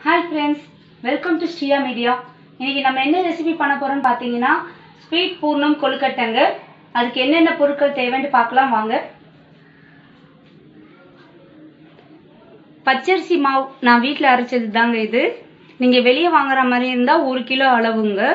hi friends welcome to Shriya media இன்னைக்கு நம்ம என்ன ரெசிபி பண்ண போறோம்னு பார்த்தீங்கன்னா ஸ்வீட் பூர்ணம் கொழுக்கட்டைங்க அதுக்கு என்னென்ன பொருட்கள் தேவைன்னு பார்க்கலாம் வாங்க பச்சரிசி மாவு நான் வீட்டில் அரைச்சது தாங்க இது நீங்கள் வெளியே வாங்குற மாதிரி இருந்தால் ஒரு கிலோ அளவுங்க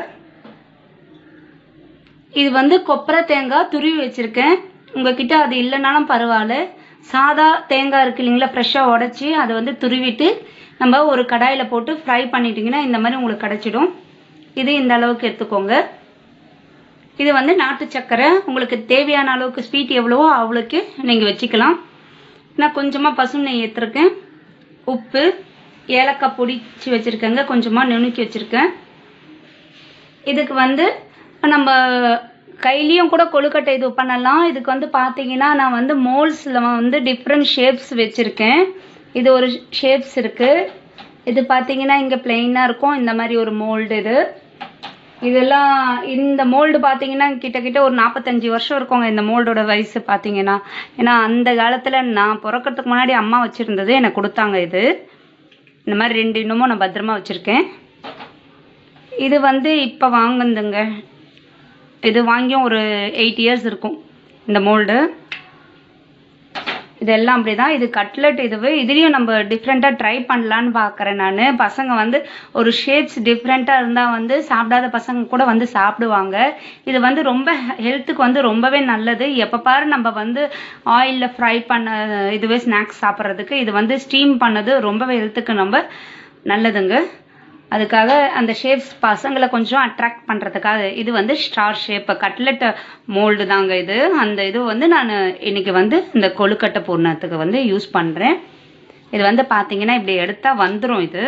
இது வந்து கொப்பரை தேங்காய் துருவி வச்சுருக்கேன் உங்ககிட்ட அது இல்லைனாலும் பரவாயில்ல சாதா தேங்காய் இருக்கு இல்லைங்களா ஃப்ரெஷ்ஷாக உடச்சி அதை வந்து துருவிட்டு நம்ம ஒரு கடாயில் போட்டு ஃப்ரை பண்ணிட்டீங்கன்னா இந்த மாதிரி உங்களுக்கு கிடச்சிடும் இது இந்த அளவுக்கு எடுத்துக்கோங்க இது வந்து நாட்டு சர்க்கரை உங்களுக்கு தேவையான அளவுக்கு ஸ்வீட் எவ்வளவோ அவ்வளோக்கு நீங்கள் வச்சுக்கலாம் நான் கொஞ்சமாக பசு நெய் ஏற்றிருக்கேன் உப்பு ஏலக்காய் பொடிச்சு வச்சுருக்கேங்க கொஞ்சமாக நுணுக்கி வச்சுருக்கேன் இதுக்கு வந்து நம்ம கையிலையும் கூட கொழுக்கட்டை இது பண்ணலாம் இதுக்கு வந்து பார்த்தீங்கன்னா நான் வந்து மோல்ஸில் வந்து டிஃப்ரெண்ட் ஷேப்ஸ் வச்சுருக்கேன் இது ஒரு ஷேப்ஸ் இருக்குது இது பார்த்தீங்கன்னா இங்கே பிளெயினாக இருக்கும் இந்த மாதிரி ஒரு மோல்டு இது இதெல்லாம் இந்த மோல்டு பார்த்தீங்கன்னா கிட்டக்கிட்ட ஒரு நாற்பத்தஞ்சு வருஷம் இருக்குங்க இந்த மோல்டோட வயசு பார்த்தீங்கன்னா ஏன்னா அந்த காலத்தில் நான் பிறக்கிறதுக்கு முன்னாடி அம்மா வச்சுருந்தது எனக்கு கொடுத்தாங்க இது இந்த மாதிரி ரெண்டு இன்னமும் நான் பத்திரமா வச்சுருக்கேன் இது வந்து இப்போ வாங்குந்துங்க இது வாங்கியும் ஒரு எயிட் இயர்ஸ் இருக்கும் இந்த மோல்டு இதெல்லாம் அப்படி தான் இது கட்லெட் இதுவே இதுலேயும் நம்ம டிஃப்ரெண்ட்டாக ட்ரை பண்ணலான்னு பார்க்குறேன் நான் பசங்க வந்து ஒரு ஷேப்ஸ் டிஃப்ரெண்ட்டாக இருந்தால் வந்து சாப்பிடாத பசங்க கூட வந்து சாப்பிடுவாங்க இது வந்து ரொம்ப ஹெல்த்துக்கு வந்து ரொம்பவே நல்லது எப்போ பாரு நம்ம வந்து ஆயிலில் ஃப்ரை பண்ண இதுவே ஸ்நாக்ஸ் சாப்பிட்றதுக்கு இது வந்து ஸ்டீம் பண்ணது ரொம்பவே ஹெல்த்துக்கு நம்ம நல்லதுங்க அதுக்காக அந்த ஷேப்ஸ் பசங்களை கொஞ்சம் அட்ராக்ட் பண்ணுறதுக்காக இது வந்து ஸ்டார் ஷேப் கட்லெட் மோல்டு தாங்க இது அந்த இது வந்து நான் இன்னைக்கு வந்து இந்த கொழுக்கட்டை பூர்ணத்துக்கு வந்து யூஸ் பண்ணுறேன் இது வந்து பார்த்தீங்கன்னா இப்படி எடுத்தால் வந்துடும் இது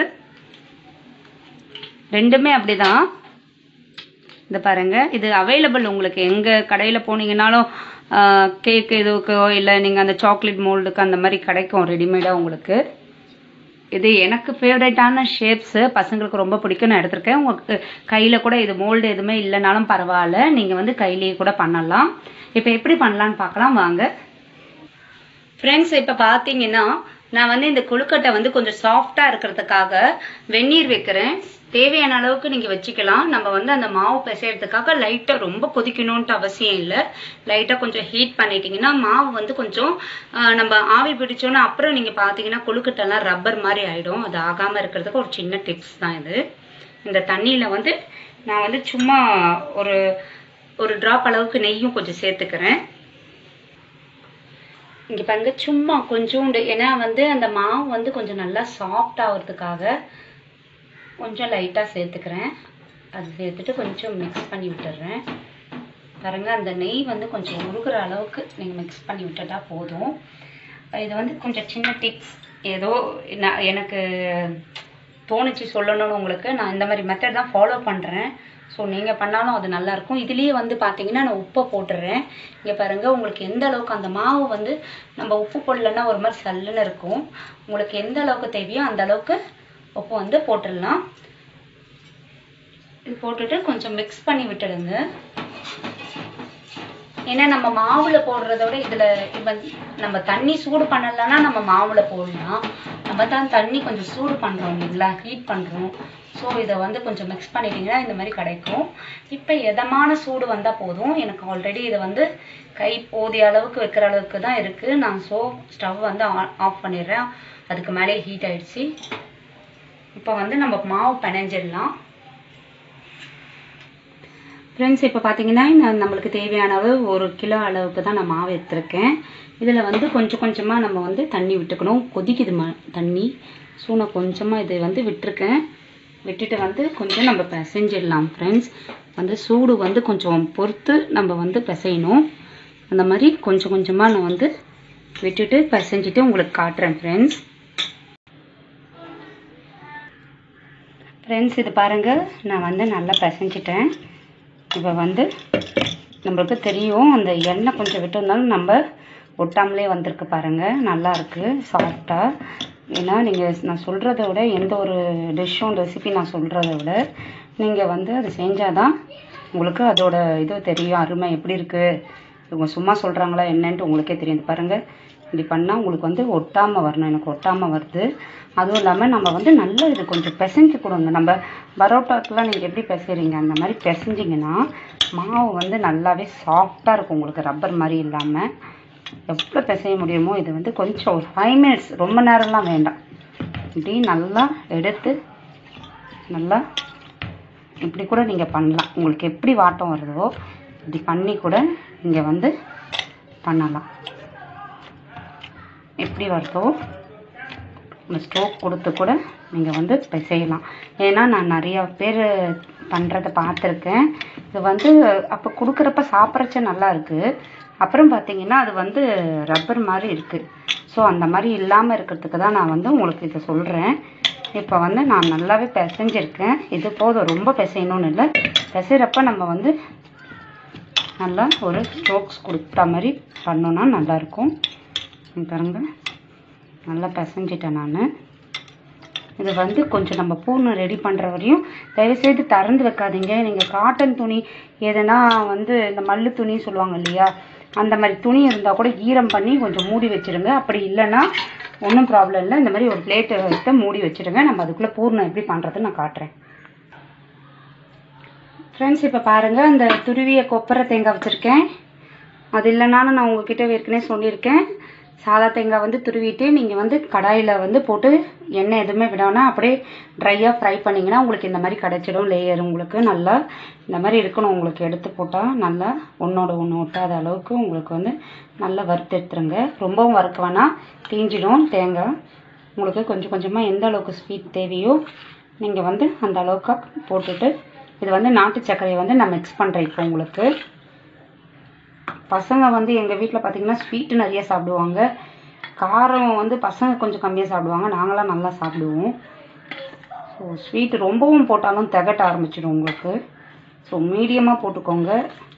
ரெண்டுமே அப்படிதான் இது பாருங்க இது அவைலபிள் உங்களுக்கு எங்கே கடையில் போனீங்கன்னாலும் கேக் இதுக்கோ இல்லை நீங்கள் அந்த சாக்லேட் மோல்டுக்கு அந்த மாதிரி கிடைக்கும் ரெடிமேடாக உங்களுக்கு இது எனக்கு ஃபேவரட்டான ஷேப்ஸு பசங்களுக்கு ரொம்ப பிடிக்கும் நான் எடுத்திருக்கேன் உங்களுக்கு கையில் கூட இது மோல்டு எதுவுமே இல்லைனாலும் பரவாயில்ல நீங்கள் வந்து கையிலேயே கூட பண்ணலாம் இப்போ எப்படி பண்ணலான்னு பார்க்கலாம் வாங்க ஃப்ரெண்ட்ஸ் இப்போ பார்த்தீங்கன்னா நான் வந்து இந்த கொழுக்கட்டை வந்து கொஞ்சம் சாஃப்டாக இருக்கிறதுக்காக வெந்நீர் வைக்கிறேன் தேவையான அளவுக்கு நீங்கள் வச்சுக்கலாம் நம்ம வந்து அந்த மாவு பிசைறதுக்காக லைட்டாக ரொம்ப கொதிக்கணுன்ட்டு அவசியம் இல்லை லைட்டாக கொஞ்சம் ஹீட் பண்ணிட்டீங்கன்னா மாவு வந்து கொஞ்சம் நம்ம ஆவி பிடிச்சோன்னா அப்புறம் நீங்கள் பார்த்தீங்கன்னா கொழுக்கட்டைலாம் ரப்பர் மாதிரி ஆகிடும் அது ஆகாமல் இருக்கிறதுக்கு ஒரு சின்ன டிப்ஸ் தான் இது இந்த தண்ணியில் வந்து நான் வந்து சும்மா ஒரு ஒரு ட்ராப் அளவுக்கு நெய்யும் கொஞ்சம் சேர்த்துக்கிறேன் இங்கே பாருங்க சும்மா கொஞ்சோண்டு ஏன்னா வந்து அந்த மாவு வந்து கொஞ்சம் நல்லா சாஃப்ட் ஆகிறதுக்காக கொஞ்சம் லைட்டாக சேர்த்துக்கிறேன் அது சேர்த்துட்டு கொஞ்சம் மிக்ஸ் பண்ணி விட்டுடுறேன் பாருங்க அந்த நெய் வந்து கொஞ்சம் உருகுற அளவுக்கு நீங்கள் மிக்ஸ் பண்ணி விட்டுட்டா போதும் இது வந்து கொஞ்சம் சின்ன டிப்ஸ் ஏதோ நான் எனக்கு தோணுச்சு சொல்லணும்னு உங்களுக்கு நான் இந்த மாதிரி மெத்தட் தான் ஃபாலோ பண்ணுறேன் ஸோ நீங்கள் பண்ணாலும் அது நல்லாயிருக்கும் இதுலேயே வந்து பார்த்தீங்கன்னா நான் உப்பை போட்டுடுறேன் இங்கே பாருங்கள் உங்களுக்கு எந்த அளவுக்கு அந்த மாவு வந்து நம்ம உப்பு போடலன்னா ஒரு மாதிரி சல்லுன்னு இருக்கும் உங்களுக்கு எந்த அளவுக்கு தேவையோ அந்த அளவுக்கு உப்பு வந்து போட்டுடலாம் இது போட்டுட்டு கொஞ்சம் மிக்ஸ் பண்ணி விட்டுடுங்க ஏன்னா நம்ம மாவுல போடுறத விட இதுல இப்போ நம்ம தண்ணி சூடு பண்ணலன்னா நம்ம மாவுல போடலாம் நம்ம தான் தண்ணி கொஞ்சம் சூடு பண்றோம் இல்லைங்களா ஹீட் பண்றோம் ஸோ இதை வந்து கொஞ்சம் மிக்ஸ் பண்ணிட்டீங்கன்னா இந்த மாதிரி கிடைக்கும் இப்போ எதமான சூடு வந்தால் போதும் எனக்கு ஆல்ரெடி இதை வந்து கை போதிய அளவுக்கு வைக்கிற அளவுக்கு தான் இருக்குது நான் ஸோ ஸ்டவ் வந்து ஆஃப் பண்ணிடுறேன் அதுக்கு மேலே ஹீட் ஆயிடுச்சு இப்போ வந்து நம்ம மாவு பிணைஞ்சிடலாம் ஃப்ரெண்ட்ஸ் இப்போ பார்த்தீங்கன்னா நான் நம்மளுக்கு தேவையான அளவு ஒரு கிலோ அளவுக்கு தான் நான் மாவு எடுத்திருக்கேன் இதில் வந்து கொஞ்சம் கொஞ்சமாக நம்ம வந்து தண்ணி விட்டுக்கணும் கொதிக்குது ம தண்ணி ஸோ நான் கொஞ்சமாக இது வந்து விட்டுருக்கேன் விட்டுட்டு வந்து கொஞ்சம் நம்ம பிசைஞ்சிடலாம் ஃப்ரெண்ட்ஸ் வந்து சூடு வந்து கொஞ்சம் பொறுத்து நம்ம வந்து பிசையணும் அந்த மாதிரி கொஞ்சம் கொஞ்சமாக நான் வந்து விட்டுட்டு பிசைஞ்சிட்டு உங்களுக்கு காட்டுறேன் ஃப்ரெண்ட்ஸ் ஃப்ரெண்ட்ஸ் இது பாருங்கள் நான் வந்து நல்லா பிசைஞ்சிட்டேன் இப்போ வந்து நம்மளுக்கு தெரியும் அந்த எண்ணெய் கொஞ்சம் விட்டுருந்தாலும் நம்ம ஒட்டாமலே வந்திருக்கு பாருங்கள் நல்லா இருக்குது சாஃப்டாக ஏன்னா நீங்கள் நான் சொல்கிறத விட எந்த ஒரு டிஷ்ஷும் ரெசிபி நான் சொல்கிறத விட நீங்கள் வந்து அது செஞ்சால் தான் உங்களுக்கு அதோட இது தெரியும் அருமை எப்படி இருக்குது இவங்க சும்மா சொல்கிறாங்களா என்னன்ட்டு உங்களுக்கே தெரியும் பாருங்கள் இப்படி பண்ணால் உங்களுக்கு வந்து ஒட்டாமல் வரணும் எனக்கு ஒட்டாமல் வருது அதுவும் இல்லாமல் நம்ம வந்து நல்லா இது கொஞ்சம் பிசைஞ்சு கொடுங்க நம்ம பரோட்டாக்கெலாம் நீங்கள் எப்படி பிசைறீங்க அந்த மாதிரி பிசைஞ்சிங்கன்னா மாவு வந்து நல்லாவே சாஃப்டாக இருக்கும் உங்களுக்கு ரப்பர் மாதிரி இல்லாமல் எவ்வளோ பிசைய முடியுமோ இது வந்து கொஞ்சம் ஒரு ஃபைவ் மினிட்ஸ் ரொம்ப நேரம்லாம் வேண்டாம் இப்படி நல்லா எடுத்து நல்லா இப்படி கூட நீங்கள் பண்ணலாம் உங்களுக்கு எப்படி வாட்டம் வருதோ இப்படி பண்ணி கூட நீங்கள் வந்து பண்ணலாம் எப்படி வருதோ இந்த ஸ்ட்ரோக் கொடுத்து கூட நீங்கள் வந்து செய்யலாம் ஏன்னா நான் நிறையா பேர் பண்ணுறத பார்த்துருக்கேன் இது வந்து அப்போ கொடுக்குறப்ப சாப்பிட்றச்ச நல்லா இருக்குது அப்புறம் பார்த்தீங்கன்னா அது வந்து ரப்பர் மாதிரி இருக்குது ஸோ அந்த மாதிரி இல்லாமல் இருக்கிறதுக்கு தான் நான் வந்து உங்களுக்கு இதை சொல்கிறேன் இப்போ வந்து நான் நல்லாவே பிசைஞ்சிருக்கேன் இது போதும் ரொம்ப பிசையணும்னு இல்லை பிசைகிறப்ப நம்ம வந்து நல்லா ஒரு ஸ்ட்ரோக்ஸ் கொடுத்த மாதிரி பண்ணோன்னா நல்லாயிருக்கும் இங்க பாருங்க நல்லா பிசைஞ்சிட்டேன் நான் இது வந்து கொஞ்சம் நம்ம பூர்ணம் ரெடி பண்ணுற வரையும் தயவுசெய்து திறந்து வைக்காதீங்க நீங்கள் காட்டன் துணி எதனா வந்து இந்த மல்லு துணி சொல்லுவாங்க இல்லையா அந்த மாதிரி துணி இருந்தால் கூட ஈரம் பண்ணி கொஞ்சம் மூடி வச்சிடுங்க அப்படி இல்லைன்னா ஒன்றும் ப்ராப்ளம் இல்லை இந்த மாதிரி ஒரு பிளேட்டை எடுத்து மூடி வச்சிடுங்க நம்ம அதுக்குள்ளே பூர்ணம் எப்படி பண்ணுறதுன்னு நான் காட்டுறேன் ஃப்ரெண்ட்ஸ் இப்போ பாருங்கள் அந்த துருவிய கொப்பரை தேங்காய் வச்சுருக்கேன் அது இல்லைனாலும் நான் உங்ககிட்ட ஏற்கனவே சொல்லியிருக்கேன் சாதா தேங்காய் வந்து துருவிட்டு நீங்கள் வந்து கடாயில் வந்து போட்டு எண்ணெய் எதுவுமே விடாமல் அப்படியே ட்ரையாக ஃப்ரை பண்ணிங்கன்னா உங்களுக்கு இந்த மாதிரி கிடச்சிடும் லேயர் உங்களுக்கு நல்லா இந்த மாதிரி இருக்கணும் உங்களுக்கு எடுத்து போட்டால் நல்லா ஒன்றோட ஒன்று ஒட்டாத அளவுக்கு உங்களுக்கு வந்து நல்லா வறுத்து எடுத்துருங்க ரொம்பவும் வறுக்க வேணாம் தீஞ்சிடும் தேங்காய் உங்களுக்கு கொஞ்சம் கொஞ்சமாக எந்த அளவுக்கு ஸ்வீட் தேவையோ நீங்கள் வந்து அந்த அளவுக்கு போட்டுட்டு இது வந்து நாட்டு சர்க்கரையை வந்து நான் மிக்ஸ் பண்ணுறேன் இப்போ உங்களுக்கு பசங்க வந்து எங்கள் வீட்டில் பார்த்தீங்கன்னா ஸ்வீட்டு நிறைய சாப்பிடுவாங்க காரம் வந்து பசங்க கொஞ்சம் கம்மியாக சாப்பிடுவாங்க நாங்களாம் நல்லா சாப்பிடுவோம் ஸோ ஸ்வீட் ரொம்பவும் போட்டாலும் திகட்ட ஆரம்பிச்சிடும் உங்களுக்கு ஸோ மீடியமாக போட்டுக்கோங்க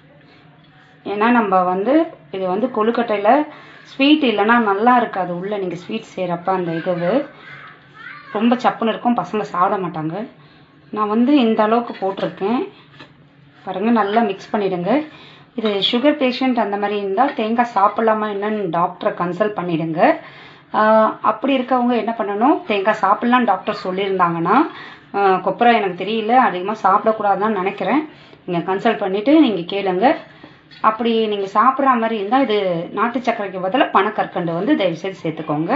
ஏன்னா நம்ம வந்து இது வந்து கொழுக்கட்டையில் ஸ்வீட் இல்லைன்னா நல்லா இருக்காது உள்ளே நீங்கள் ஸ்வீட் செய்கிறப்ப அந்த இது ரொம்ப சப்புன்னு இருக்கும் பசங்க சாப்பிட மாட்டாங்க நான் வந்து இந்த அளவுக்கு போட்டிருக்கேன் பாருங்கள் நல்லா மிக்ஸ் பண்ணிவிடுங்க இது சுகர் பேஷண்ட் அந்த மாதிரி இருந்தால் தேங்காய் சாப்பிட்லாமா என்னன்னு டாக்டரை கன்சல்ட் பண்ணிவிடுங்க அப்படி இருக்கவங்க என்ன பண்ணணும் தேங்காய் சாப்பிட்லாம் டாக்டர் சொல்லியிருந்தாங்கன்னா ஆஹ் கொப்பரை எனக்கு தெரியல அதிகமாக சாப்பிடக்கூடாதுன்னு நினைக்கிறேன் நீங்கள் கன்சல்ட் பண்ணிவிட்டு நீங்கள் கேளுங்க அப்படி நீங்கள் சாப்பிட்ற மாதிரி இருந்தால் இது நாட்டு சர்க்கரைக்கு பதிலாக பனக்கற்கண்டு வந்து தயவுசெய்து சேர்த்துக்கோங்க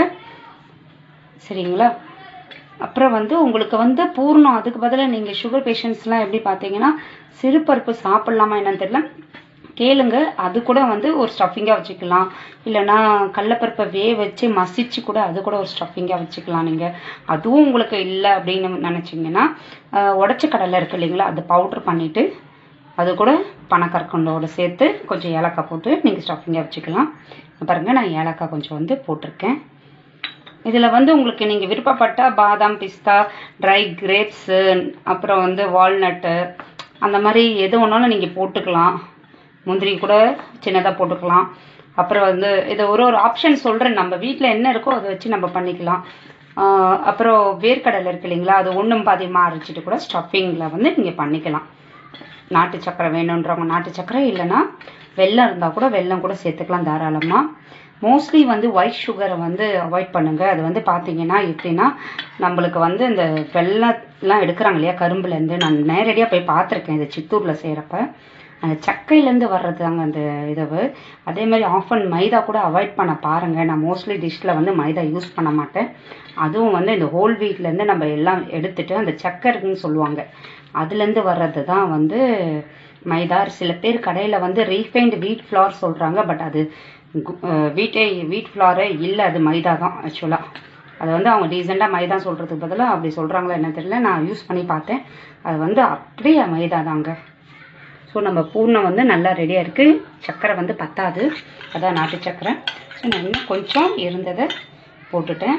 சரிங்களா அப்புறம் வந்து உங்களுக்கு வந்து பூர்ணம் அதுக்கு பதிலாக நீங்கள் சுகர் பேஷண்ட்ஸ்லாம் எப்படி பார்த்தீங்கன்னா சிறுபருப்பு சாப்பிட்லாமா என்னன்னு தெரியல கேளுங்க அது கூட வந்து ஒரு ஸ்டஃபிங்காக வச்சுக்கலாம் இல்லைன்னா கடலப்பருப்பை வேக வச்சு மசிச்சு கூட அது கூட ஒரு ஸ்டஃபிங்காக வச்சுக்கலாம் நீங்கள் அதுவும் உங்களுக்கு இல்லை அப்படின்னு நினச்சிங்கன்னா உடச்ச கடலை இருக்கு இல்லைங்களா அது பவுட்ரு பண்ணிவிட்டு அது கூட பனக்கற்கண்டோட சேர்த்து கொஞ்சம் ஏலக்காய் போட்டு நீங்கள் ஸ்டஃபிங்காக வச்சுக்கலாம் பாருங்கள் நான் ஏலக்காய் கொஞ்சம் வந்து போட்டிருக்கேன் இதில் வந்து உங்களுக்கு நீங்கள் விருப்பப்பட்டால் பாதாம் பிஸ்தா ட்ரை கிரேப்ஸு அப்புறம் வந்து வால்நட்டு அந்த மாதிரி எது வேணாலும் நீங்கள் போட்டுக்கலாம் முந்திரி கூட சின்னதாக போட்டுக்கலாம் அப்புறம் வந்து இதை ஒரு ஒரு ஆப்ஷன் சொல்கிறேன் நம்ம வீட்டில் என்ன இருக்கோ அதை வச்சு நம்ம பண்ணிக்கலாம் ஆஹ் அப்புறம் வேர்க்கடலை இருக்கு இல்லைங்களா அது ஒன்றும் பாதியமாக அரைச்சிட்டு கூட ஸ்டஃபிங்கில் வந்து நீங்கள் பண்ணிக்கலாம் நாட்டு சக்கரை வேணுன்றவங்க நாட்டு சக்கரை இல்லைன்னா வெல்லம் இருந்தால் கூட வெல்லம் கூட சேர்த்துக்கலாம் தாராளமாக மோஸ்ட்லி வந்து ஒயிட் சுகரை வந்து அவாய்ட் பண்ணுங்கள் அது வந்து பார்த்தீங்கன்னா எப்படின்னா நம்மளுக்கு வந்து இந்த வெள்ளம்லாம் எடுக்கிறாங்க இல்லையா கரும்புலேருந்து நான் நேரடியாக போய் பார்த்துருக்கேன் இது சித்தூரில் செய்கிறப்ப அந்த சக்கையிலேருந்து வர்றது தாங்க அந்த இதுவு அதே மாதிரி ஆஃபன் மைதா கூட அவாய்ட் பண்ண பாருங்கள் நான் மோஸ்ட்லி டிஷ்ஷில் வந்து மைதா யூஸ் பண்ண மாட்டேன் அதுவும் வந்து இந்த ஹோல் வீட்லேருந்து நம்ம எல்லாம் எடுத்துட்டு அந்த சக்கை இருக்குன்னு சொல்லுவாங்க அதுலேருந்து வர்றது தான் வந்து மைதா சில பேர் கடையில் வந்து ரீஃபைண்ட் வீட் ஃப்ளார் சொல்கிறாங்க பட் அது கு- அஹ் வீட்டே வீட் ஃப்ளாரே இல்லை அது மைதா தான் ஆக்சுவலாக அது வந்து அவங்க ரீசெண்டாக மைதா சொல்கிறதுக்கு பதிலாக அப்படி சொல்கிறாங்களா என்ன தெரியல நான் யூஸ் பண்ணி பார்த்தேன் அது வந்து அப்படியே மைதா தாங்க ஸோ நம்ம பூர்ணம் வந்து நல்லா ரெடியாக இருக்குது சர்க்கரை வந்து பத்தாது அதான் நாட்டு சர்க்கரை ஸோ நான் இன்னும் கொஞ்சம் இருந்ததை போட்டுட்டேன்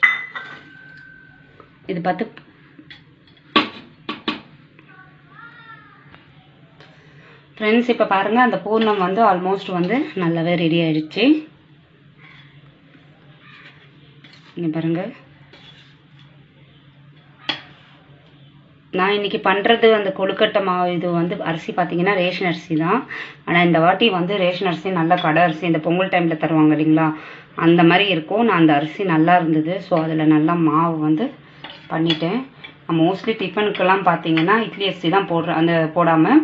இது பார்த்து ஃப்ரெண்ட்ஸ் இப்போ பாருங்கள் அந்த பூர்ணம் வந்து ஆல்மோஸ்ட் வந்து நல்லாவே ரெடி ஆயிடுச்சு இங்கே பாருங்கள் நான் இன்னைக்கு பண்ணுறது அந்த கொழுக்கட்டை மாவு இது வந்து அரிசி பார்த்தீங்கன்னா ரேஷன் அரிசி தான் ஆனால் இந்த வாட்டி வந்து ரேஷன் அரிசி நல்ல கடை அரிசி இந்த பொங்கல் டைமில் தருவாங்க இல்லைங்களா அந்த மாதிரி இருக்கும் நான் அந்த அரிசி நல்லா இருந்தது ஸோ அதில் நல்லா மாவு வந்து பண்ணிட்டேன் மோஸ்ட்லி டிஃபனுக்கெல்லாம் பார்த்தீங்கன்னா இட்லி அரிசி தான் போடுறேன் அந்த போடாமல்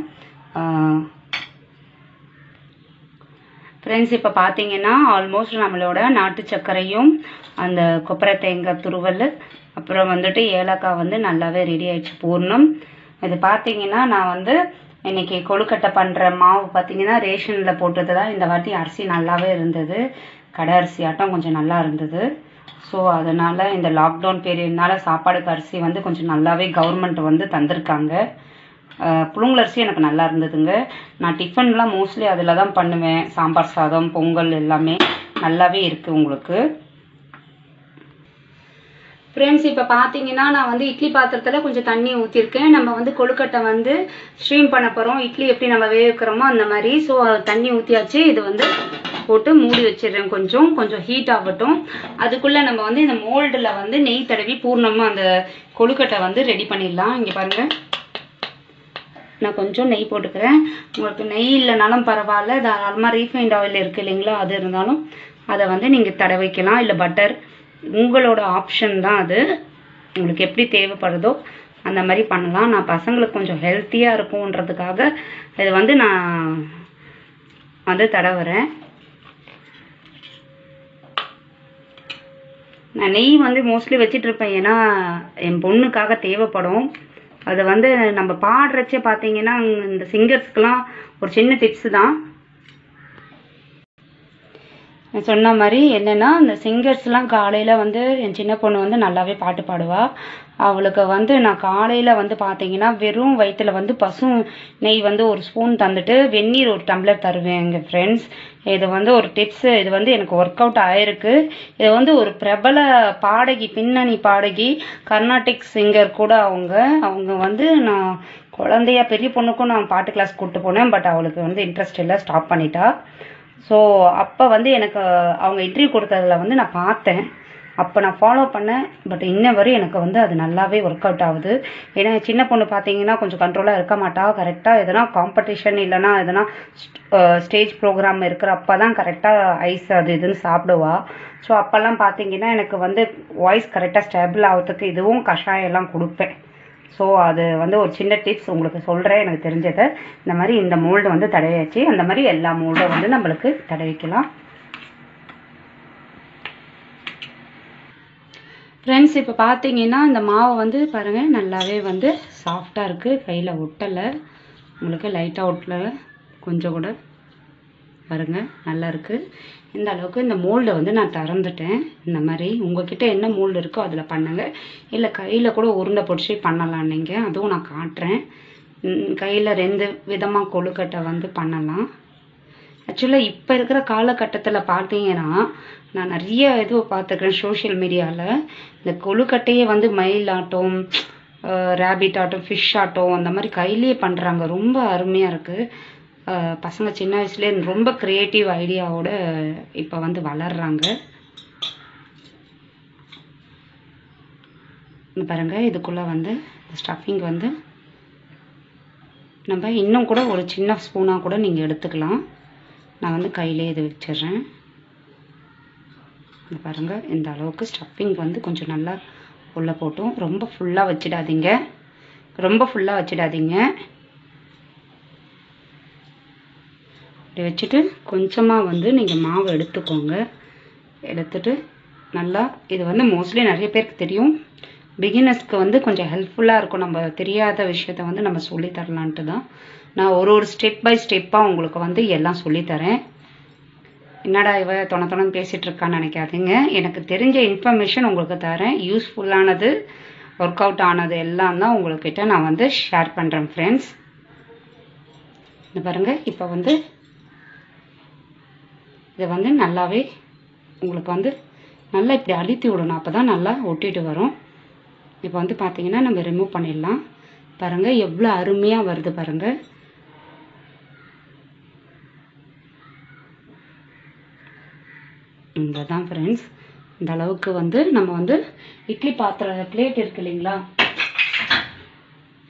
ஃப்ரெண்ட்ஸ் இப்போ பார்த்தீங்கன்னா ஆல்மோஸ்ட் நம்மளோட நாட்டு சர்க்கரையும் அந்த கொப்பரை தேங்காய் துருவல் அப்புறம் வந்துட்டு ஏலக்காய் வந்து நல்லாவே ரெடி ஆயிடுச்சு பூர்ணம் இது பார்த்தீங்கன்னா நான் வந்து இன்னைக்கு கொழுக்கட்டை பண்ணுற மாவு பார்த்தீங்கன்னா ரேஷனில் போட்டது தான் இந்த வாட்டி அரிசி நல்லாவே இருந்தது கடை அரிசி ஆட்டம் கொஞ்சம் நல்லா இருந்தது ஸோ அதனால் இந்த லாக்டவுன் பீரியட்னால சாப்பாடுக்கு அரிசி வந்து கொஞ்சம் நல்லாவே கவர்மெண்ட் வந்து தந்திருக்காங்க அஹ் புழுங்கல் அரிசி எனக்கு நல்லா இருந்ததுங்க நான் டிஃபன்லாம் மோஸ்ட்லி அதில் தான் பண்ணுவேன் சாம்பார் சாதம் பொங்கல் எல்லாமே நல்லாவே இருக்குது உங்களுக்கு ஃப்ரெண்ட்ஸ் இப்போ பார்த்தீங்கன்னா நான் வந்து இட்லி பாத்திரத்தில் கொஞ்சம் தண்ணி ஊற்றிருக்கேன் நம்ம வந்து கொழுக்கட்டை வந்து ஸ்ட்ரீம் பண்ண போகிறோம் இட்லி எப்படி நம்ம வேவிக்கிறோமோ அந்த மாதிரி ஸோ தண்ணி ஊற்றியாச்சு இது வந்து போட்டு மூடி வச்சிடுறேன் கொஞ்சம் கொஞ்சம் ஹீட் ஆகட்டும் அதுக்குள்ளே நம்ம வந்து இந்த மோல்டில் வந்து நெய் தடவி பூர்ணமாக அந்த கொழுக்கட்டை வந்து ரெடி பண்ணிடலாம் இங்கே பாருங்கள் நான் கொஞ்சம் நெய் போட்டுக்கிறேன் உங்களுக்கு நெய் இல்லைனாலும் பரவாயில்ல தாராளமாக ரீஃபைண்ட் ஆயில் இருக்குது இல்லைங்களா அது இருந்தாலும் அதை வந்து நீங்கள் தடவிக்கலாம் இல்லை பட்டர் உங்களோட ஆப்ஷன் தான் அது உங்களுக்கு எப்படி தேவைப்படுதோ அந்த மாதிரி பண்ணலாம் நான் பசங்களுக்கு கொஞ்சம் ஹெல்த்தியாக இருக்கும்ன்றதுக்காக இது வந்து நான் வந்து தடவுறேன் நான் நெய் வந்து மோஸ்ட்லி வச்சிட்டு இருப்பேன் ஏன்னா என் பொண்ணுக்காக தேவைப்படும் அது வந்து நம்ம பாடுறச்சே பார்த்தீங்கன்னா இந்த சிங்கர்ஸ்க்கெலாம் ஒரு சின்ன டிப்ஸ் தான் நான் சொன்ன மாதிரி என்னென்னா இந்த சிங்கர்ஸ்லாம் காலையில் வந்து என் சின்ன பொண்ணு வந்து நல்லாவே பாட்டு பாடுவா அவளுக்கு வந்து நான் காலையில் வந்து பார்த்தீங்கன்னா வெறும் வயித்துல வந்து பசு நெய் வந்து ஒரு ஸ்பூன் தந்துட்டு வெந்நீர் ஒரு டம்ளர் தருவேன் எங்கள் ஃப்ரெண்ட்ஸ் இது வந்து ஒரு டிப்ஸு இது வந்து எனக்கு ஒர்க் அவுட் ஆயிருக்கு இது வந்து ஒரு பிரபல பாடகி பின்னணி பாடகி கர்நாடிக் சிங்கர் கூட அவங்க அவங்க வந்து நான் குழந்தையா பெரிய பொண்ணுக்கும் நான் பாட்டு கிளாஸ் கூப்பிட்டு போனேன் பட் அவளுக்கு வந்து இன்ட்ரெஸ்ட் இல்லை ஸ்டாப் பண்ணிட்டா ஸோ அப்போ வந்து எனக்கு அவங்க இன்டர்வியூ கொடுத்ததுல வந்து நான் பார்த்தேன் அப்போ நான் ஃபாலோ பண்ணேன் பட் இன்ன வரை எனக்கு வந்து அது நல்லாவே ஒர்க் அவுட் ஆகுது ஏன்னா என் சின்ன பொண்ணு பார்த்தீங்கன்னா கொஞ்சம் கண்ட்ரோலாக இருக்க மாட்டா கரெக்டாக எதனா காம்படிஷன் இல்லைன்னா எதனா ஸ்டேஜ் ப்ரோக்ராம் இருக்கிறப்ப தான் கரெக்டாக ஐஸ் அது இதுன்னு சாப்பிடுவா ஸோ அப்போல்லாம் பார்த்தீங்கன்னா எனக்கு வந்து வாய்ஸ் கரெக்டாக ஸ்டேபிள் ஆகிறதுக்கு இதுவும் கஷாயம் எல்லாம் கொடுப்பேன் ஸோ அது வந்து ஒரு சின்ன டிப்ஸ் உங்களுக்கு சொல்கிறேன் எனக்கு தெரிஞ்சதை இந்த மாதிரி இந்த மோல்டு வந்து தடவியாச்சு அந்த மாதிரி எல்லா மோல்டும் வந்து நம்மளுக்கு தடவிக்கலாம் ஃப்ரெண்ட்ஸ் இப்போ பார்த்தீங்கன்னா இந்த மாவு வந்து பாருங்கள் நல்லாவே வந்து சாஃப்டாக இருக்குது கையில் ஒட்டலை உங்களுக்கு லைட்டாக ஒட்டலை கொஞ்சம் கூட பாருங்க நல்லா இருக்குது இந்த அளவுக்கு இந்த மோல்டை வந்து நான் திறந்துட்டேன் இந்த மாதிரி உங்ககிட்ட என்ன மோல்டு இருக்கோ அதில் பண்ணுங்க இல்லை கையில் கூட உருண்டை பிடிச்சி பண்ணலாம் நீங்கள் அதுவும் நான் காட்டுறேன் கையில் ரெண்டு விதமாக கொழுக்கட்டை வந்து பண்ணலாம் ஆக்சுவலாக இப்போ இருக்கிற காலகட்டத்தில் பார்த்தீங்கன்னா நான் நிறைய இது பார்த்துருக்கேன் சோஷியல் மீடியாவில் இந்த கொழுக்கட்டையே வந்து மயில் ஆட்டம் ரேபிட் ஆட்டம் ஃபிஷ் ஆட்டம் அந்த மாதிரி கையிலேயே பண்ணுறாங்க ரொம்ப அருமையாக இருக்குது பசங்க சின்ன வயசுலேயே ரொம்ப க்ரியேட்டிவ் ஐடியாவோட இப்போ வந்து வளர்றாங்க இந்த பாருங்க இதுக்குள்ளே வந்து ஸ்டஃபிங் வந்து நம்ம இன்னும் கூட ஒரு சின்ன ஸ்பூனாக கூட நீங்கள் எடுத்துக்கலாம் நான் வந்து கையிலே இது வச்சிடுறேன் இந்த பாருங்க இந்த அளவுக்கு ஸ்டஃபிங் வந்து கொஞ்சம் நல்லா உள்ளே போட்டும் ரொம்ப ஃபுல்லாக வச்சிடாதீங்க ரொம்ப ஃபுல்லாக வச்சிடாதீங்க இப்படி வச்சுட்டு கொஞ்சமாக வந்து நீங்கள் மாவு எடுத்துக்கோங்க எடுத்துட்டு நல்லா இது வந்து மோஸ்ட்லி நிறைய பேருக்கு தெரியும் பிகினர்ஸ்க்கு வந்து கொஞ்சம் ஹெல்ப்ஃபுல்லாக இருக்கும் நம்ம தெரியாத விஷயத்த வந்து நம்ம சொல்லி தரலான்ட்டு தான் நான் ஒரு ஒரு ஸ்டெப் பை ஸ்டெப்பாக உங்களுக்கு வந்து எல்லாம் சொல்லித்தரேன் என்னடா இவ தொண தொணன்னு பேசிகிட்டு இருக்கான்னு நினைக்காதீங்க எனக்கு தெரிஞ்ச இன்ஃபர்மேஷன் உங்களுக்கு தரேன் யூஸ்ஃபுல்லானது ஒர்க் அவுட் ஆனது எல்லாம் தான் உங்கள்கிட்ட நான் வந்து ஷேர் பண்ணுறேன் ஃப்ரெண்ட்ஸ் இந்த பாருங்கள் இப்போ வந்து இதை வந்து நல்லாவே உங்களுக்கு வந்து நல்லா இப்படி அழுத்தி விடணும் அப்போ தான் நல்லா ஒட்டிட்டு வரும் இப்போ வந்து பார்த்தீங்கன்னா நம்ம ரிமூவ் பண்ணிடலாம் பாருங்கள் எவ்வளோ அருமையாக வருது பாருங்கள் இந்த தான் ஃப்ரெண்ட்ஸ் இந்த அளவுக்கு வந்து நம்ம வந்து இட்லி பாத்திர பிளேட் இருக்கு இல்லைங்களா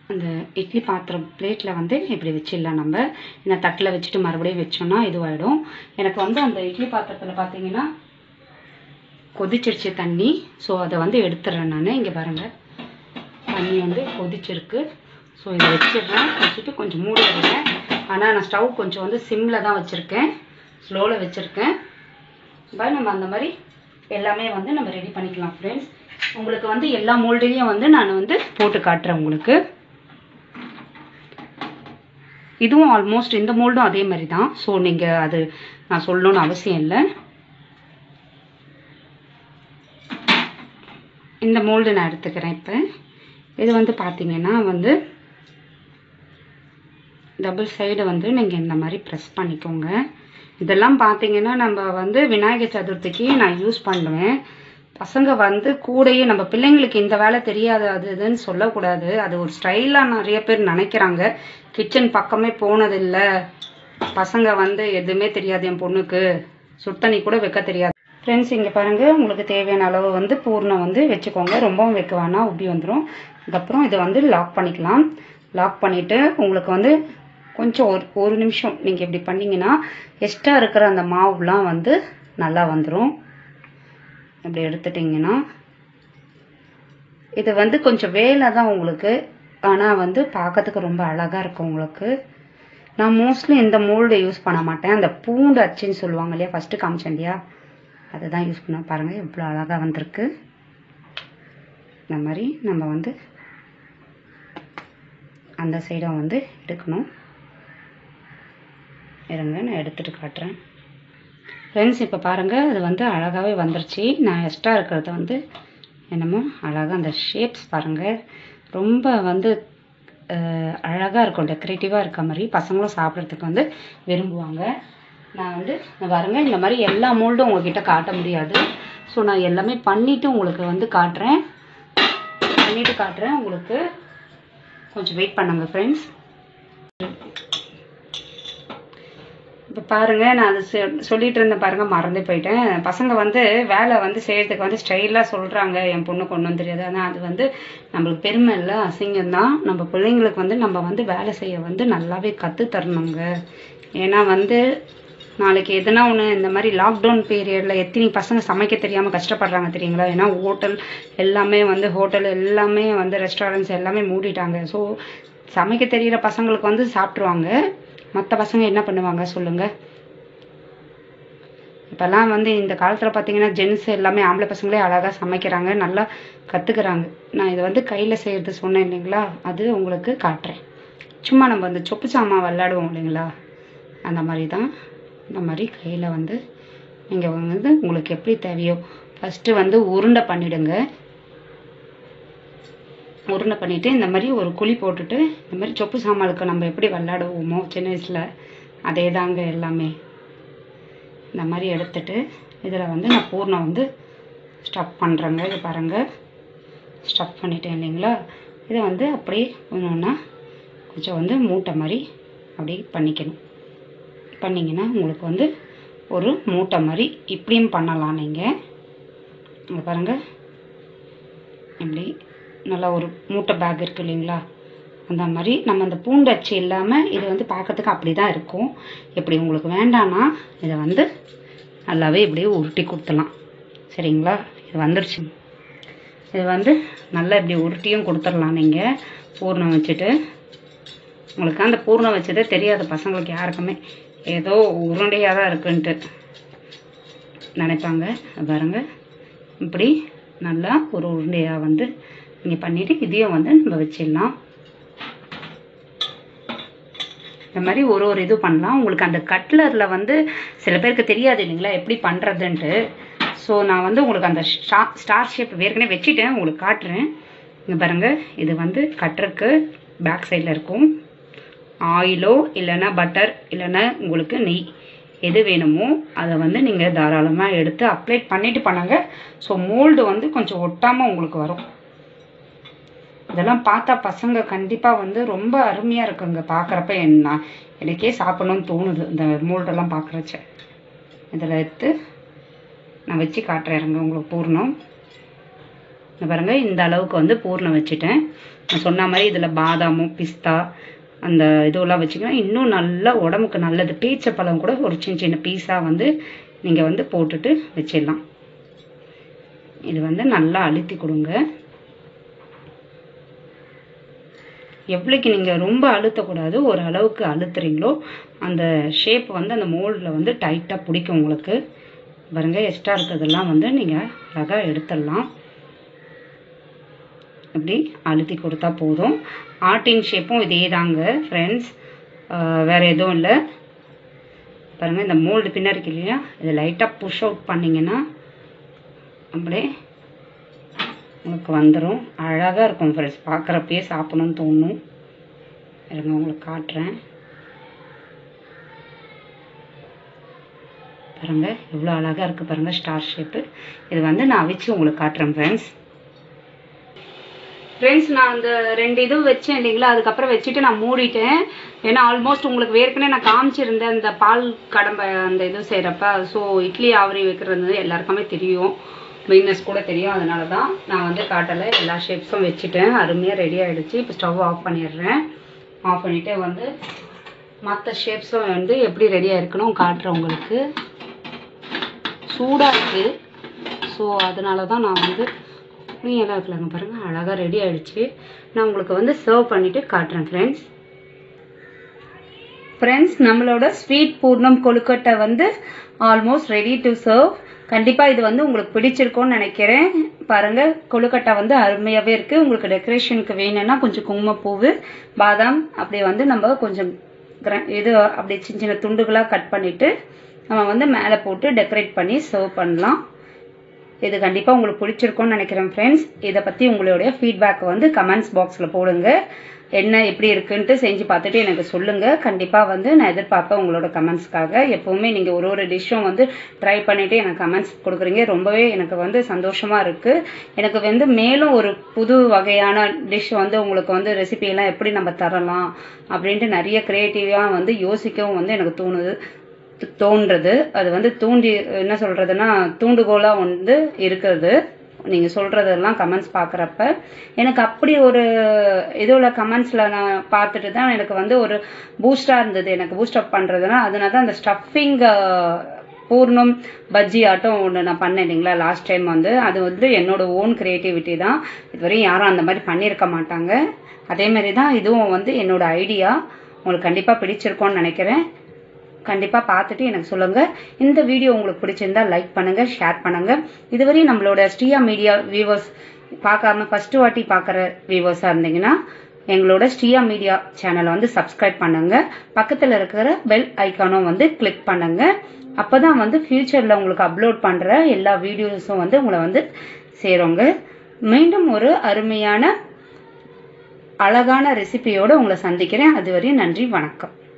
அந்த இட்லி பாத்திரம் பிளேட்டில் வந்து இப்படி வச்சிடலாம் நம்ம இந்த தட்டில் வச்சுட்டு மறுபடியும் வச்சோம்னா இதுவாகிடும் எனக்கு வந்து அந்த இட்லி பாத்திரத்தில் பார்த்தீங்கன்னா கொதிச்சிருச்சு தண்ணி ஸோ அதை வந்து எடுத்துடுறேன் நான் இங்கே பாருங்கள் தண்ணி வந்து கொதிச்சிருக்கு ஸோ இதை வச்சிடுறேன் வச்சுட்டு கொஞ்சம் மூடி விடுறேன் ஆனால் நான் ஸ்டவ் கொஞ்சம் வந்து சிம்மில் தான் வச்சுருக்கேன் ஸ்லோவில் வச்சுருக்கேன் பாய் நம்ம அந்த மாதிரி எல்லாமே வந்து நம்ம ரெடி பண்ணிக்கலாம் ஃப்ரெண்ட்ஸ் உங்களுக்கு வந்து எல்லா மோல்டுலேயும் வந்து நான் வந்து போட்டு காட்டுறேன் உங்களுக்கு இதுவும் ஆல்மோஸ்ட் இந்த மோல்டும் அதே மாதிரி தான் ஸோ நீங்கள் அது நான் சொல்லணும்னு அவசியம் இல்லை இந்த மோல்டு நான் எடுத்துக்கிறேன் இப்போ இது வந்து பார்த்தீங்கன்னா வந்து டபுள் சைடு வந்து நீங்கள் இந்த மாதிரி ப்ரெஸ் பண்ணிக்கோங்க இதெல்லாம் பார்த்தீங்கன்னா நம்ம வந்து விநாயகர் சதுர்த்திக்கு நான் யூஸ் பண்ணுவேன் பசங்க வந்து கூடயே நம்ம பிள்ளைங்களுக்கு இந்த வேலை தெரியாது அது இதுன்னு சொல்லக்கூடாது அது ஒரு ஸ்டைலாக நிறைய பேர் நினைக்கிறாங்க கிச்சன் பக்கமே போனதில்லை பசங்க வந்து எதுவுமே தெரியாது என் பொண்ணுக்கு சுத்தண்ணி கூட வைக்க தெரியாது ஃப்ரெண்ட்ஸ் இங்கே பாருங்கள் உங்களுக்கு தேவையான அளவு வந்து பூர்ணம் வந்து வச்சுக்கோங்க ரொம்பவும் வைக்க வேணாம் உப்பி வந்துடும் அதுக்கப்புறம் இதை வந்து லாக் பண்ணிக்கலாம் லாக் பண்ணிவிட்டு உங்களுக்கு வந்து கொஞ்சம் ஒரு ஒரு நிமிஷம் நீங்கள் இப்படி பண்ணிங்கன்னா எக்ஸ்ட்ரா இருக்கிற அந்த மாவுலாம் வந்து நல்லா வந்துடும் இப்படி எடுத்துட்டிங்கன்னா இது வந்து கொஞ்சம் வேலை தான் உங்களுக்கு ஆனால் வந்து பார்க்கறதுக்கு ரொம்ப அழகாக இருக்கும் உங்களுக்கு நான் மோஸ்ட்லி இந்த மோல்டு யூஸ் பண்ண மாட்டேன் அந்த பூண்டு அச்சுன்னு சொல்லுவாங்க இல்லையா ஃபஸ்ட்டு காமிச்சேன் இல்லையா அதை தான் யூஸ் பண்ண பாருங்கள் இவ்வளோ அழகாக வந்திருக்கு இந்த மாதிரி நம்ம வந்து அந்த சைடை வந்து எடுக்கணும் இருங்க நான் எடுத்துகிட்டு காட்டுறேன் ஃப்ரெண்ட்ஸ் இப்போ பாருங்கள் அது வந்து அழகாகவே வந்துருச்சு நான் எக்ஸ்ட்ரா இருக்கிறத வந்து என்னமோ அழகாக அந்த ஷேப்ஸ் பாருங்கள் ரொம்ப வந்து அழகாக இருக்கும் டெக்கரேட்டிவாக இருக்க மாதிரி பசங்களும் சாப்பிட்றதுக்கு வந்து விரும்புவாங்க நான் வந்து இந்த பாருங்க இந்த மாதிரி எல்லா மோல்டும் உங்ககிட்ட காட்ட முடியாது ஸோ நான் எல்லாமே பண்ணிவிட்டு உங்களுக்கு வந்து காட்டுறேன் பண்ணிவிட்டு காட்டுறேன் உங்களுக்கு கொஞ்சம் வெயிட் பண்ணுங்க ஃப்ரெண்ட்ஸ் இப்போ பாருங்க நான் அது சொ- சொல்லிட்டு இருந்தேன் பாருங்க மறந்தே போயிட்டேன் பசங்க வந்து வேலை வந்து செய்யறதுக்கு வந்து ஸ்டைலாக சொல்றாங்க என் பொண்ணு கொண்டு வந்து தெரியாது ஆனால் அது வந்து நம்மளுக்கு பெருமை இல்லை அசிங்கம் தான் நம்ம பிள்ளைங்களுக்கு வந்து நம்ம வந்து வேலை செய்ய வந்து நல்லாவே கற்று தரணுங்க ஏன்னா வந்து நாளைக்கு எதுனா ஒன்று இந்த மாதிரி லாக்டவுன் பீரியடில் எத்தனை பசங்க சமைக்க தெரியாமல் கஷ்டப்படுறாங்க தெரியுங்களா ஏன்னா ஹோட்டல் எல்லாமே வந்து ஹோட்டல் எல்லாமே வந்து ரெஸ்டாரண்ட்ஸ் எல்லாமே மூடிட்டாங்க ஸோ சமைக்க தெரியிற பசங்களுக்கு வந்து சாப்பிட்ருவாங்க மற்ற பசங்க என்ன பண்ணுவாங்க சொல்லுங்க இப்போல்லாம் வந்து இந்த காலத்தில் பார்த்தீங்கன்னா ஜென்ஸ் எல்லாமே ஆம்பளை பசங்களே அழகாக சமைக்கிறாங்க நல்லா கற்றுக்குறாங்க நான் இதை வந்து கையில் செய்கிறது சொன்னேன் இல்லைங்களா அது உங்களுக்கு காட்டுறேன் சும்மா நம்ம அந்த சொப்பு சாமான் விளையாடுவோம் இல்லைங்களா அந்த மாதிரி தான் இந்த மாதிரி கையில் வந்து நீங்கள் வந்து உங்களுக்கு எப்படி தேவையோ ஃபஸ்ட்டு வந்து உருண்டை பண்ணிடுங்க உருண்டை பண்ணிவிட்டு இந்த மாதிரி ஒரு குழி போட்டுட்டு இந்த மாதிரி சொப்பு சாமானுக்கு நம்ம எப்படி விளாடுவோமோ சின்ன வயசில் அதே தாங்க எல்லாமே இந்த மாதிரி எடுத்துட்டு இதில் வந்து நான் பூர்ணம் வந்து ஸ்டஃப் பண்ணுறேங்க இது பாருங்கள் ஸ்டஃப் பண்ணிட்டேன் இல்லைங்களா இதை வந்து அப்படியே ஒன்று ஒன்றா கொஞ்சம் வந்து மூட்டை மாதிரி அப்படியே பண்ணிக்கணும் பண்ணிங்கன்னா உங்களுக்கு வந்து ஒரு மூட்டை மாதிரி இப்படியும் பண்ணலாம் நீங்கள் இங்கே பாருங்கள் இப்படி நல்லா ஒரு மூட்டை பேக் இருக்கு இல்லைங்களா அந்த மாதிரி நம்ம அந்த பூண்டு அச்சு இல்லாமல் இது வந்து பார்க்கறதுக்கு அப்படி தான் இருக்கும் இப்படி உங்களுக்கு வேண்டான்னா இதை வந்து நல்லாவே இப்படியே உருட்டி கொடுத்துலாம் சரிங்களா இது வந்துருச்சு இது வந்து நல்லா இப்படி உருட்டியும் கொடுத்துடலாம் நீங்கள் பூர்ணம் வச்சுட்டு உங்களுக்கு அந்த பூர்ணம் வச்சதே தெரியாது பசங்களுக்கு யாருக்குமே ஏதோ உருண்டையாக தான் இருக்குன்ட்டு நினைப்பாங்க அது பாருங்க இப்படி நல்லா ஒரு உருண்டையாக வந்து நீங்கள் பண்ணிவிட்டு இதையும் வந்து நம்ம வச்சிடலாம் இந்த மாதிரி ஒரு ஒரு இது பண்ணலாம் உங்களுக்கு அந்த கட்லரில் வந்து சில பேருக்கு தெரியாது இல்லைங்களா எப்படி பண்ணுறதுன்ட்டு ஸோ நான் வந்து உங்களுக்கு அந்த ஸ்டா ஸ்டார் ஷேப் ஏற்கனவே வச்சுட்டேன் உங்களுக்கு காட்டுறேன் இங்கே பாருங்கள் இது வந்து கட்டருக்கு பேக் சைடில் இருக்கும் ஆயிலோ இல்லைன்னா பட்டர் இல்லைன்னா உங்களுக்கு நெய் எது வேணுமோ அதை வந்து நீங்கள் தாராளமாக எடுத்து அப்ளை பண்ணிட்டு பண்ணுங்க ஸோ மோல்டு வந்து கொஞ்சம் ஒட்டாமல் உங்களுக்கு வரும் இதெல்லாம் பார்த்தா பசங்க கண்டிப்பாக வந்து ரொம்ப அருமையாக இருக்குங்க பார்க்குறப்ப என்ன எனக்கே சாப்பிடணும்னு தோணுது இந்த மோல்டெல்லாம் பார்க்குறச்ச இதில் எடுத்து நான் வச்சு காட்டுறேன் இருங்க உங்களுக்கு பூர்ணம் இந்த பாருங்க இந்த அளவுக்கு வந்து பூர்ணம் வச்சுட்டேன் நான் சொன்ன மாதிரி இதில் பாதாமும் பிஸ்தா அந்த இதுவெல்லாம் வச்சிங்கன்னா இன்னும் நல்லா உடம்புக்கு நல்லது பீச்சப்பழம் கூட ஒரு சின்ன சின்ன பீஸாக வந்து நீங்கள் வந்து போட்டுட்டு வச்சிடலாம் இது வந்து நல்லா அழுத்தி கொடுங்க எவ்வளோக்கு நீங்கள் ரொம்ப அழுத்தக்கூடாது ஒரு அளவுக்கு அழுத்துறீங்களோ அந்த ஷேப் வந்து அந்த மோல்டில் வந்து டைட்டாக பிடிக்கும் உங்களுக்கு பாருங்க எக்ஸ்ட்ரா இருக்கிறதெல்லாம் வந்து நீங்கள் அழகாக எடுத்துடலாம் இப்படி அழுத்தி கொடுத்தா போதும் ஆர்டின் ஷேப்பும் இதே தாங்க ஃப்ரெண்ட்ஸ் வேறு எதுவும் இல்லை பாருங்கள் இந்த மோல்டு பின்னாடி இருக்கு இல்லையா இதை லைட்டாக புஷ் அவுட் பண்ணிங்கன்னா அப்படியே உங்களுக்கு வந்துடும் அழகாக இருக்கும் ஃப்ரெண்ட்ஸ் பார்க்குறப்பயே சாப்பிடணும்னு தோணும் இருங்க உங்களுக்கு காட்டுறேன் பாருங்க எவ்வளோ அழகாக இருக்குது பாருங்கள் ஸ்டார் ஷேப்பு இது வந்து நான் அவிச்சு உங்களுக்கு காட்டுறேன் ஃப்ரெண்ட்ஸ் ஃப்ரெண்ட்ஸ் நான் அந்த ரெண்டு இதுவும் வச்சேன் இல்லைங்களா அதுக்கப்புறம் வச்சுட்டு நான் மூடிட்டேன் ஏன்னா ஆல்மோஸ்ட் உங்களுக்கு ஏற்கனவே நான் காமிச்சிருந்தேன் இந்த பால் கடம்பை அந்த இது செய்கிறப்ப ஸோ இட்லி ஆவரி வைக்கிறது எல்லாருக்குமே தெரியும் பிகினஸ் கூட தெரியும் அதனால தான் நான் வந்து காட்டலை எல்லா ஷேப்ஸும் வச்சுட்டேன் அருமையாக ரெடி ஆகிடுச்சு இப்போ ஸ்டவ் ஆஃப் பண்ணிடுறேன் ஆஃப் பண்ணிவிட்டு வந்து மற்ற ஷேப்ஸும் வந்து எப்படி ரெடியாக இருக்கணும் காட்டுறேன் உங்களுக்கு சூடாக இருக்குது ஸோ அதனால தான் நான் வந்து எல்லாம் இருக்கலாங்க பாருங்கள் அழகாக ரெடி ஆகிடுச்சு நான் உங்களுக்கு வந்து சர்வ் பண்ணிவிட்டு காட்டுறேன் ஃப்ரெண்ட்ஸ் ஃப்ரெண்ட்ஸ் நம்மளோட ஸ்வீட் பூர்ணம் கொழுக்கட்டை வந்து ஆல்மோஸ்ட் ரெடி டு சர்வ் கண்டிப்பாக இது வந்து உங்களுக்கு பிடிச்சிருக்கும்னு நினைக்கிறேன் பாருங்கள் கொழுக்கட்டை வந்து அருமையாகவே இருக்குது உங்களுக்கு டெக்கரேஷனுக்கு வேணும்னா கொஞ்சம் குங்குமப்பூவு பாதாம் அப்படி வந்து நம்ம கொஞ்சம் கிர இது அப்படி சின்ன சின்ன துண்டுகளாக கட் பண்ணிவிட்டு நம்ம வந்து மேலே போட்டு டெக்கரேட் பண்ணி சர்வ் பண்ணலாம் இது கண்டிப்பாக உங்களுக்கு பிடிச்சிருக்கும்னு நினைக்கிறேன் ஃப்ரெண்ட்ஸ் இதை பற்றி உங்களுடைய ஃபீட்பேக் வந்து கமெண்ட்ஸ் பாக்ஸில் போடுங்க என்ன எப்படி இருக்குன்ட்டு செஞ்சு பார்த்துட்டு எனக்கு சொல்லுங்கள் கண்டிப்பாக வந்து நான் எதிர்பார்ப்பேன் உங்களோட கமெண்ட்ஸ்க்காக எப்போவுமே நீங்கள் ஒரு ஒரு டிஷ்ஷும் வந்து ட்ரை பண்ணிவிட்டு எனக்கு கமெண்ட்ஸ் கொடுக்குறீங்க ரொம்பவே எனக்கு வந்து சந்தோஷமாக இருக்குது எனக்கு வந்து மேலும் ஒரு புது வகையான டிஷ் வந்து உங்களுக்கு வந்து ரெசிபியெல்லாம் எப்படி நம்ம தரலாம் அப்படின்ட்டு நிறைய க்ரியேட்டிவாக வந்து யோசிக்கவும் வந்து எனக்கு தோணுது தோன்றது அது வந்து தூண்டி என்ன சொல்கிறதுனா தூண்டுகோலாக வந்து இருக்கிறது நீங்கள் சொல்கிறதெல்லாம் கமெண்ட்ஸ் பார்க்குறப்ப எனக்கு அப்படி ஒரு இதில் கமெண்ட்ஸில் நான் பார்த்துட்டு தான் எனக்கு வந்து ஒரு பூஸ்டாக இருந்தது எனக்கு பூஸ்ட் அப் பண்ணுறதுனா அதனால தான் அந்த ஸ்டஃபிங் பூர்ணம் பஜ்ஜி ஆட்டம் ஒன்று நான் பண்ணேன் இல்லைங்களா லாஸ்ட் டைம் வந்து அது வந்து என்னோட ஓன் க்ரியேட்டிவிட்டி தான் இதுவரையும் யாரும் அந்த மாதிரி பண்ணியிருக்க மாட்டாங்க அதேமாரி தான் இதுவும் வந்து என்னோட ஐடியா உங்களுக்கு கண்டிப்பாக பிடிச்சிருக்கோன்னு நினைக்கிறேன் கண்டிப்பாக பார்த்துட்டு எனக்கு சொல்லுங்கள் இந்த வீடியோ உங்களுக்கு பிடிச்சிருந்தா லைக் பண்ணுங்கள் ஷேர் பண்ணுங்கள் இதுவரையும் நம்மளோட ஸ்ரீயா மீடியா வியூவர்ஸ் பார்க்காம ஃபஸ்ட்டு வாட்டி பார்க்குற வியூவர்ஸாக இருந்தீங்கன்னா எங்களோட ஸ்ரீயா மீடியா சேனலை வந்து சப்ஸ்கிரைப் பண்ணுங்க பக்கத்தில் இருக்கிற பெல் ஐக்கானும் வந்து கிளிக் பண்ணுங்க அப்போ தான் வந்து ஃப்யூச்சரில் உங்களுக்கு அப்லோட் பண்ணுற எல்லா வீடியோஸும் வந்து உங்களை வந்து சேருங்க மீண்டும் ஒரு அருமையான அழகான ரெசிபியோடு உங்களை சந்திக்கிறேன் அதுவரையும் நன்றி வணக்கம்